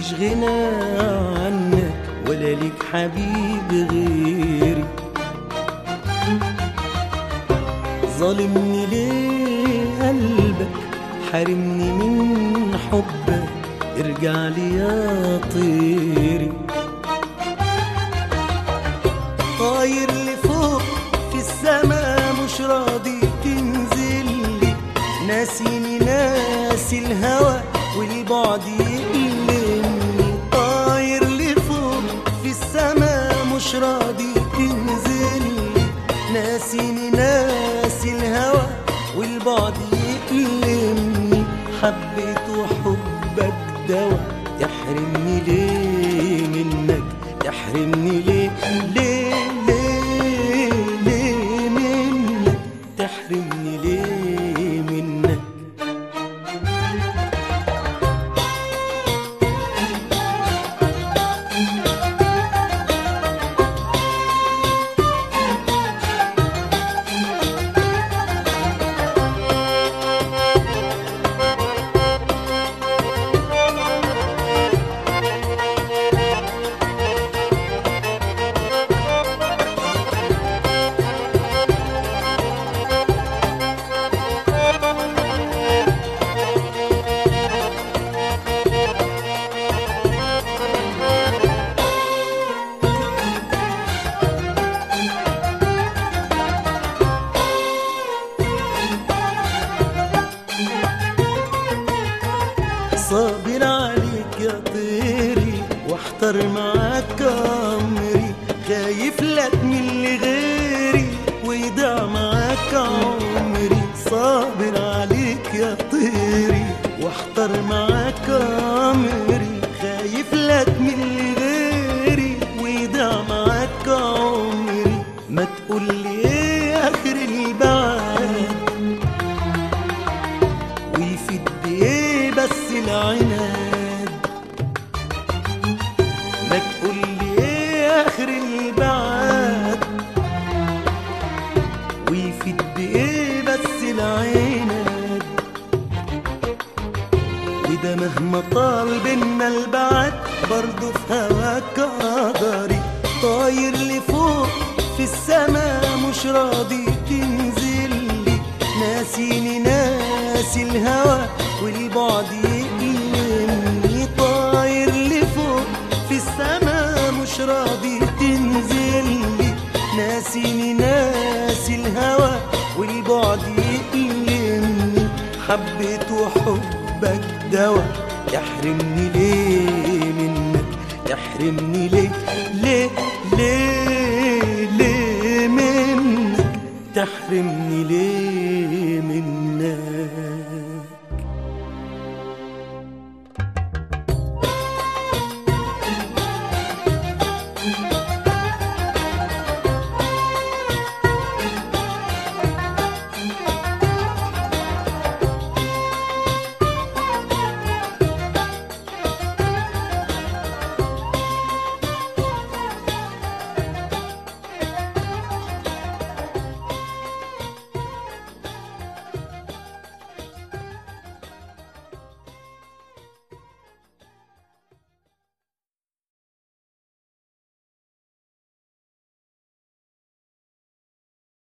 ماليش غنى عنك ولا ليك حبيب غيري ظالمني ليه قلبك حارمني من حبك ارجع لي يا طيري طاير لفوق في السما مش راضي تنزل لي ناسيني ناسي الهوى والبعد يقلمني طاير لفوق في السما مش راضي تنزل لي ناسيني ناسي الهوى والبعد يقلمني حبيت وحبك دوا تحرمني ليه منك تحرمني ليه ليه ليه ليه منك تحرمني ليه منك صابر عليك يا طيري واحتر معاك امري خايف لك من اللي غيري ويضيع معاك عمري صابر عليك يا طيري واحتر معاك امري خايف لك من اللي غيري ويضيع معاك عمري ما تقول لي ايه اخر البعد ويفيد بايه بس العناد ما تقول لي ايه اخر البعد ويفيد بايه بس العناد وده مهما طال بينا البعد برضه في هواك قدري طاير لفوق في السما مش راضي تنزل لي ناسيني ناسي الهوى والبعد يقلمني طاير لفوق في السما مش راضي تنزل لي ناسيني ناسي الهوى والبعد يقلمني حبيت وحبك دوا يحرمني ليه منك يحرمني ليه ليه ليه ليه منك تحرمني ليه